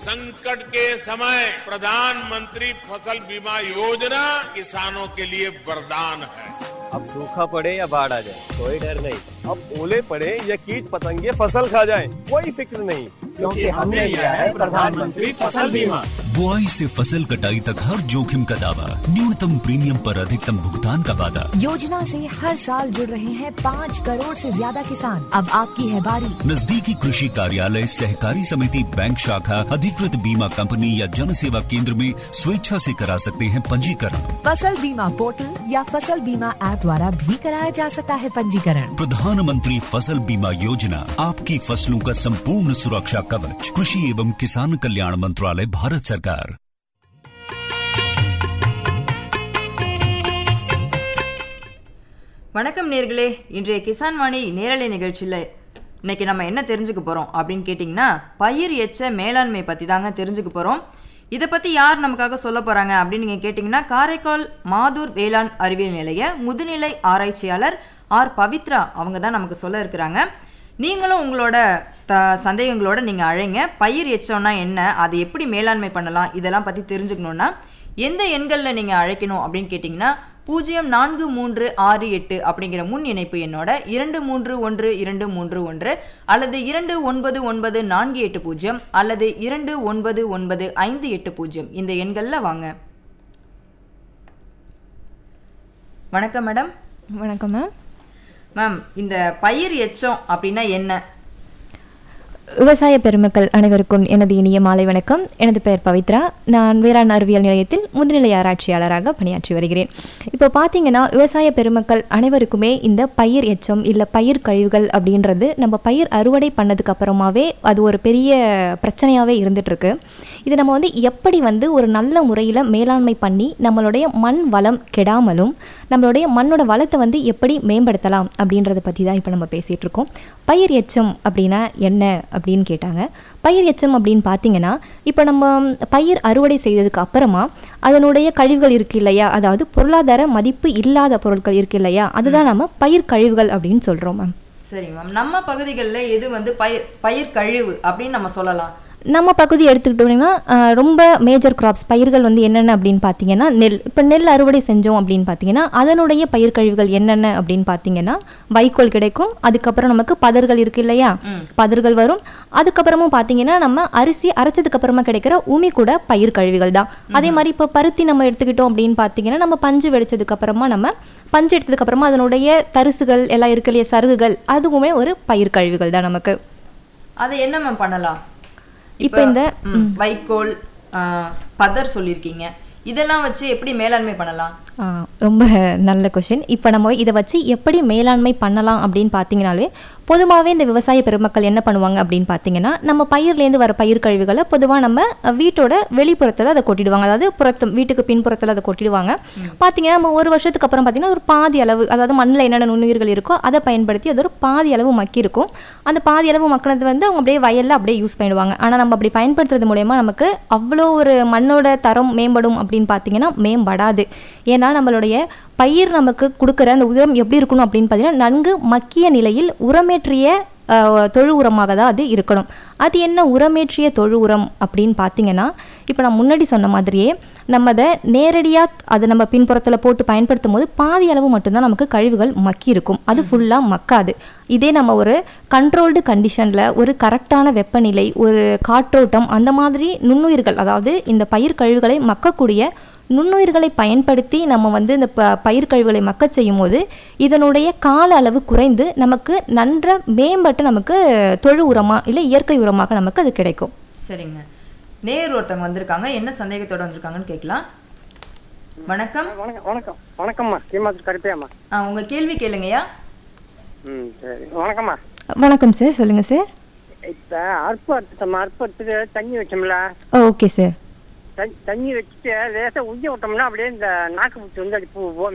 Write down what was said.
संकट के समय प्रधानमंत्री फसल बीमा योजना किसानों के लिए वरदान है अब सूखा पड़े या बाढ़ आ जाए कोई डर नहीं अब ओले पड़े या कीट पतंगे फसल खा जाए कोई फिक्र नहीं क्योंकि हमने लिया है प्रधानमंत्री फसल बीमा बुआई से फसल कटाई तक हर जोखिम का दावा न्यूनतम प्रीमियम पर अधिकतम भुगतान का वादा योजना से हर साल जुड़ रहे हैं पाँच करोड़ से ज्यादा किसान अब आपकी है बारी नजदीकी कृषि कार्यालय सहकारी समिति बैंक शाखा अधिकृत बीमा कंपनी या जन सेवा केंद्र में स्वेच्छा से करा सकते हैं पंजीकरण फसल बीमा पोर्टल या फसल बीमा ऐप द्वारा भी कराया जा सकता है पंजीकरण प्रधानमंत्री फसल बीमा योजना आपकी फसलों का संपूर्ण सुरक्षा कवच कृषि एवं किसान कल्याण मंत्रालय भारत सरकार வணக்கம் நேர்களே இன்றைய கிசான் வாணி நேரலை நிகழ்ச்சியில் இன்னைக்கு நம்ம என்ன தெரிஞ்சுக்க போகிறோம் அப்படின்னு கேட்டிங்கன்னா பயிர் எச்ச மேலாண்மை பற்றி தாங்க தெரிஞ்சுக்க போகிறோம் இதை பற்றி யார் நமக்காக சொல்ல போகிறாங்க அப்படின்னு நீங்கள் கேட்டிங்கன்னா காரைக்கால் மாதூர் வேளாண் அறிவியல் நிலைய முதுநிலை ஆராய்ச்சியாளர் ஆர் பவித்ரா அவங்க தான் நமக்கு சொல்ல இருக்கிறாங்க நீங்களும் உங்களோட த சந்தேகங்களோட நீங்கள் அழைங்க பயிர் எச்சம்னா என்ன அதை எப்படி மேலாண்மை பண்ணலாம் இதெல்லாம் பற்றி தெரிஞ்சுக்கணுன்னா எந்த எண்களில் நீங்கள் அழைக்கணும் அப்படின்னு கேட்டிங்கன்னா பூஜ்ஜியம் நான்கு மூன்று ஆறு எட்டு அப்படிங்கிற முன் இணைப்பு எண்ணோட இரண்டு மூன்று ஒன்று இரண்டு மூன்று ஒன்று அல்லது இரண்டு ஒன்பது ஒன்பது நான்கு எட்டு பூஜ்ஜியம் அல்லது இரண்டு ஒன்பது ஒன்பது ஐந்து எட்டு பூஜ்ஜியம் இந்த எண்களில் வாங்க வணக்கம் மேடம் வணக்கம் மேம் மேம் இந்த பயிர் எச்சம் அப்படின்னா என்ன விவசாய பெருமக்கள் அனைவருக்கும் எனது இனிய மாலை வணக்கம் எனது பெயர் பவித்ரா நான் வேளாண் அறிவியல் நிலையத்தில் முதுநிலை ஆராய்ச்சியாளராக பணியாற்றி வருகிறேன் இப்போ பார்த்தீங்கன்னா விவசாய பெருமக்கள் அனைவருக்குமே இந்த பயிர் எச்சம் இல்லை பயிர் கழிவுகள் அப்படின்றது நம்ம பயிர் அறுவடை பண்ணதுக்கு அப்புறமாவே அது ஒரு பெரிய பிரச்சனையாகவே இருந்துட்டு இருக்கு இது நம்ம வந்து எப்படி வந்து ஒரு நல்ல முறையில் மேலாண்மை பண்ணி நம்மளுடைய மண் வளம் கெடாமலும் நம்மளுடைய மண்ணோட வளத்தை வந்து எப்படி மேம்படுத்தலாம் அப்படின்றத பற்றி தான் இப்போ நம்ம பேசிகிட்டு இருக்கோம் பயிர் எச்சம் அப்படின்னா என்ன அப்படின்னு கேட்டாங்க பயிர் எச்சம் அப்படின்னு பார்த்தீங்கன்னா இப்போ நம்ம பயிர் அறுவடை செய்ததுக்கு அப்புறமா அதனுடைய கழிவுகள் இருக்கு இல்லையா அதாவது பொருளாதார மதிப்பு இல்லாத பொருட்கள் இருக்கு இல்லையா அதுதான் நம்ம பயிர் கழிவுகள் அப்படின்னு சொல்கிறோம் மேம் சரிங்க மேம் நம்ம பகுதிகளில் எது வந்து பயிர் பயிர் கழிவு அப்படின்னு நம்ம சொல்லலாம் நம்ம பகுதி எடுத்துக்கிட்டோம்னா ஆஹ், ரொம்ப மேஜர் கிராப்ஸ் பயிர்கள் வந்து என்னென்ன அப்படின்னு பார்த்தீங்கன்னா நெல் இப்போ நெல் அறுவடை செஞ்சோம் அப்படின்னு பார்த்தீங்கன்னா அதனுடைய பயிர் கழிவுகள் என்னென்ன அப்படின்னு பார்த்தீங்கன்னா வைக்கோல் கிடைக்கும் அதுக்கப்புறம் நமக்கு பதர்கள் இருக்கு இல்லையா பதர்கள் வரும் அதுக்கப்புறமும் பார்த்தீங்கன்னா நம்ம அரிசி அரைச்சதுக்கு அப்புறமா கிடைக்கிற உமி கூட பயிர் கழிவுகள் தான் அதே மாதிரி இப்போ பருத்தி நம்ம எடுத்துக்கிட்டோம் அப்படின்னு பார்த்தீங்கன்னா நம்ம பஞ்சு வெடிச்சதுக்கு அப்புறமா நம்ம பஞ்சு எடுத்ததுக்கு அப்புறமா அதனுடைய தரிசுகள் எல்லாம் இருக்கு இல்லையா சருகுகள் அதுவுமே ஒரு பயிர் கழிவுகள் தான் நமக்கு அதை என்ன மேம் பண்ணலாம் இப்போ இந்த ம், வைக்கோல் ஆ, பதர் சொல்லியிருக்கீங்க இதெல்லாம் வச்சு எப்படி மேலாண்மை பண்ணலாம் ஆ, ரொம்ப நல்ல கொஷின் இப்போ நம்ம இதை வச்சு எப்படி மேலாண்மை பண்ணலாம் அப்படின்னு பார்த்தீங்கனாலே பொதுவாகவே இந்த விவசாய பெருமக்கள் என்ன பண்ணுவாங்க அப்படின்னு பார்த்தீங்கன்னா நம்ம பயிர்லேருந்து வர பயிர் கழிவுகளை பொதுவாக நம்ம அஹ், வீட்டோட வெளிப்புறத்தில் அதை கொட்டிடுவாங்க அதாவது புறத்து வீட்டுக்கு பின்புறத்தில் அதை கொட்டிடுவாங்க பார்த்தீங்கன்னா நம்ம ஒரு வருஷத்துக்கு அப்புறம் பார்த்தீங்கன்னா ஒரு பாதி அளவு அதாவது மண்ணில் என்னென்ன நுண்ணுயிர்கள் இருக்கோ அதை பயன்படுத்தி அது ஒரு பாதி அளவு மக்கி இருக்கும் அந்த பாதி அளவு மக்கினது வந்து அவங்க அப்படியே வயலில் அப்படியே யூஸ் பண்ணிடுவாங்க ஆனால் நம்ம அப்படி பயன்படுத்துறது மூலயமா நமக்கு அவ்வளோ ஒரு மண்ணோட தரம் மேம்படும் அப்படின்னு பார்த்தீங்கன்னா மேம்படாது ஏன்னா நம்மளுடைய பயிர் நமக்கு கொடுக்குற அந்த உரம் எப்படி இருக்கணும் அப்படின்னு பார்த்தீங்கன்னா நன்கு மக்கிய நிலையில் உரமேற்றிய அஹ், தொழு உரமாக தான் அது இருக்கணும் அது என்ன உரமேற்றிய தொழு உரம் அப்படின்னு பார்த்தீங்கன்னா இப்போ நான் முன்னாடி சொன்ன மாதிரியே நம்ம அதை நேரடியாக அதை நம்ம பின்புறத்தில் போட்டு பயன்படுத்தும் போது பாதி அளவு மட்டும்தான் நமக்கு கழிவுகள் மக்கி இருக்கும் அது ஃபுல்லாக மக்காது இதே நம்ம ஒரு கண்ட்ரோல்டு கண்டிஷனில் ஒரு கரெக்டான வெப்பநிலை ஒரு காற்றோட்டம் அந்த மாதிரி நுண்ணுயிர்கள் அதாவது இந்த பயிர் கழிவுகளை மக்கக்கூடிய நுண்ணுயிர்களை பயன்படுத்தி நம்ம வந்து இந்த ப பயிர் கழிவுகளை மக்கச் செய்யும் போது இதனுடைய கால அளவு குறைந்து நமக்கு நன்ற மேம்பட்டு நமக்கு தொழு உரமாக இல்லை இயற்கை உரமாக நமக்கு அது கிடைக்கும் சரிங்க நேர் ஒருத்தவங்க வந்திருக்காங்க என்ன சந்தேகத்தோட வந்திருக்காங்கன்னு கேட்கலாம் வணக்கம் வணக்கம் வணக்கம் வணக்கம்மா கீமாத்து கருப்பையாம்மா ஆ, உங்க கேள்வி கேளுங்கய்யா ம் சரி வணக்கம்மா வணக்கம் சார் சொல்லுங்கள் சார் இப்போ அற்பு அறுத்துட்டோம்மா அற்பு அறுத்துட்டு தண்ணி வச்சோம்ல ஓகே சார் தண்ணி தண்ணி வச்சுட்டு லேசாக உய்ய விட்டோம்னா அப்படியே இந்த நாக்கு பிடிச்சி வந்து அப்படி பூ